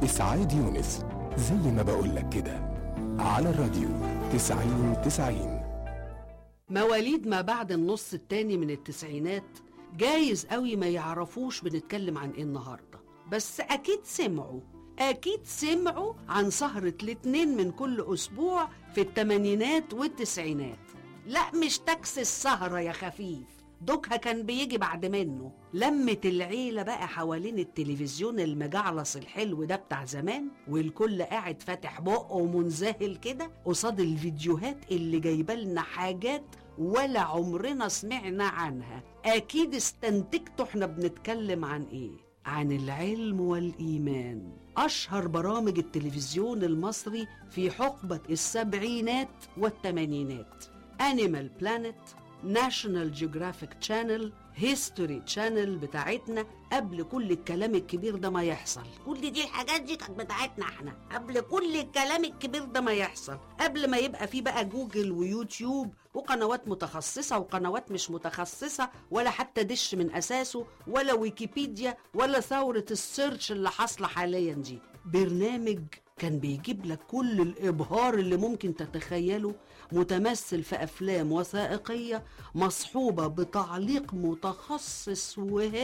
إسعاد يونس زي ما بقولك كده على الراديو تسعين تسعين مواليد ما بعد النص التاني من التسعينات جايز قوي ما يعرفوش بنتكلم عن ايه النهارده بس اكيد سمعوا اكيد سمعوا عن سهرة الاتنين من كل اسبوع في التمانينات والتسعينات لا مش تاكس السهرة يا خفيف دوكها كان بيجي بعد منه لمة العيلة بقى حوالين التلفزيون المجعلص الحلو ده بتاع زمان والكل قاعد فاتح بقه ومنذهل كده قصاد الفيديوهات اللي جايبالنا حاجات ولا عمرنا سمعنا عنها أكيد استنتجتوا احنا بنتكلم عن ايه عن العلم والإيمان أشهر برامج التلفزيون المصري في حقبة السبعينات والثمانينات أنيمال بلانت ناشونال جيوغرافيك تشانل هيستوري تشانل بتاعتنا قبل كل الكلام الكبير ده ما يحصل كل دي الحاجات دي كانت بتاعتنا احنا قبل كل الكلام الكبير ده ما يحصل قبل ما يبقى في بقى جوجل ويوتيوب وقنوات متخصصة وقنوات مش متخصصة ولا حتى دش من أساسه ولا ويكيبيديا ولا ثورة السيرش اللي حاصلة حاليا دي برنامج كان بيجيب لك كل الإبهار اللي ممكن تتخيله متمثل في أفلام وثائقية مصحوبة بتعليق متخصص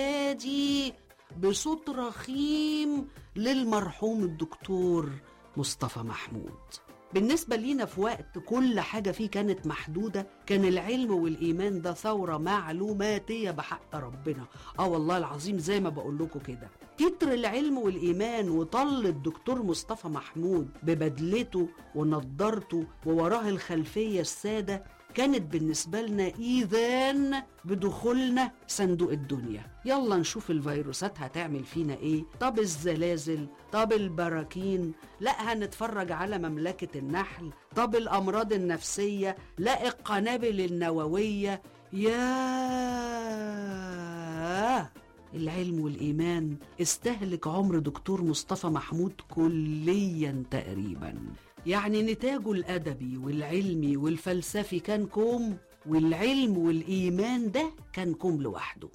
وهادي بصوت رخيم للمرحوم الدكتور مصطفى محمود بالنسبة لينا في وقت كل حاجة فيه كانت محدودة كان العلم والإيمان ده ثورة معلوماتية بحق ربنا آه والله العظيم زي ما بقول لكم كده تتر العلم والإيمان وطل الدكتور مصطفى محمود ببدلته ونضارته ووراه الخلفية السادة كانت بالنسبة لنا إيذان بدخولنا صندوق الدنيا يلا نشوف الفيروسات هتعمل فينا إيه طب الزلازل طب البراكين لا هنتفرج على مملكة النحل طب الأمراض النفسية لا القنابل النووية ياه العلم والإيمان استهلك عمر دكتور مصطفى محمود كليا تقريبا يعني نتاجه الأدبي والعلمي والفلسفي كان كوم والعلم والإيمان ده كان كوم لوحده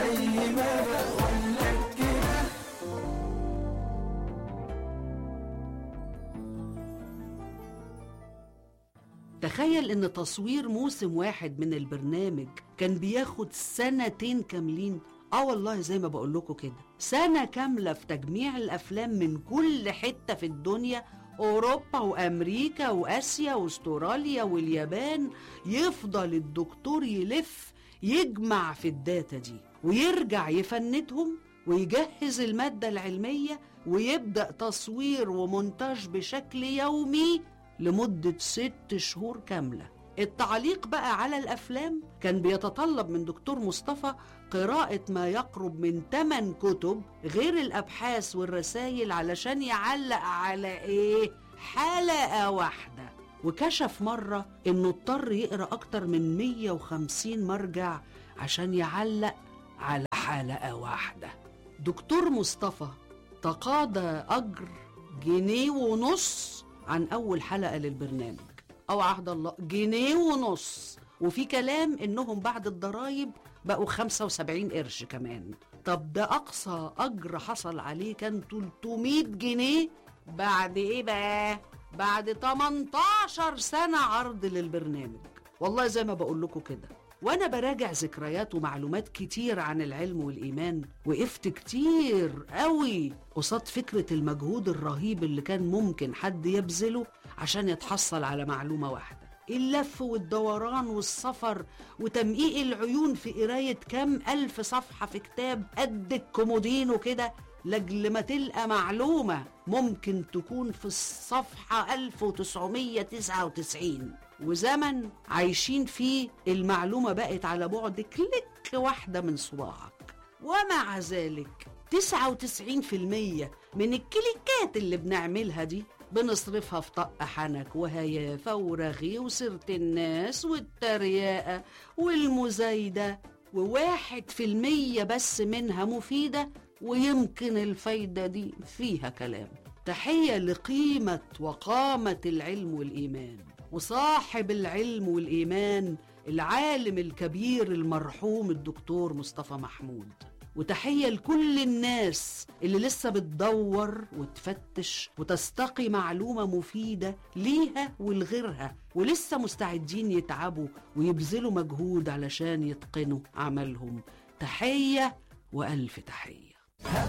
تخيل ان تصوير موسم واحد من البرنامج كان بياخد سنتين كاملين اه والله زي ما بقول لكم كده سنة كاملة في تجميع الأفلام من كل حتة في الدنيا أوروبا وأمريكا وآسيا وأستراليا واليابان يفضل الدكتور يلف يجمع في الداتا دي ويرجع يفندهم ويجهز المادة العلمية ويبدأ تصوير ومونتاج بشكل يومي لمدة ست شهور كاملة التعليق بقى على الأفلام كان بيتطلب من دكتور مصطفى قراءة ما يقرب من 8 كتب غير الأبحاث والرسائل علشان يعلق على إيه؟ حلقة واحدة وكشف مرة إنه اضطر يقرأ أكتر من 150 مرجع عشان يعلق على حلقة واحدة دكتور مصطفى تقاضى أجر جنيه ونص عن أول حلقة للبرنامج أو عهد الله جنيه ونص وفي كلام إنهم بعد الضرايب بقوا 75 قرش كمان طب ده أقصى أجر حصل عليه كان 300 جنيه بعد إيه بقى؟ بعد 18 سنة عرض للبرنامج والله زي ما بقول لكم كده وانا براجع ذكريات ومعلومات كتير عن العلم والايمان وقفت كتير قوي قصاد فكره المجهود الرهيب اللي كان ممكن حد يبذله عشان يتحصل على معلومه واحده اللف والدوران والسفر وتمقيق العيون في قرايه كام الف صفحه في كتاب قد الكومودينو كده لاجل ما تلقى معلومه ممكن تكون في الصفحه 1999 وزمن عايشين فيه المعلومة بقت على بعد كليك واحدة من صباعك ومع ذلك 99% من الكليكات اللي بنعملها دي بنصرفها في طق حنك وهيافة ورغي وسيرة الناس والترياقة والمزايدة وواحد في المية بس منها مفيدة ويمكن الفايدة دي فيها كلام تحية لقيمة وقامة العلم والإيمان وصاحب العلم والإيمان العالم الكبير المرحوم الدكتور مصطفى محمود وتحية لكل الناس اللي لسه بتدور وتفتش وتستقي معلومة مفيدة ليها ولغيرها ولسه مستعدين يتعبوا ويبذلوا مجهود علشان يتقنوا عملهم تحية وألف تحية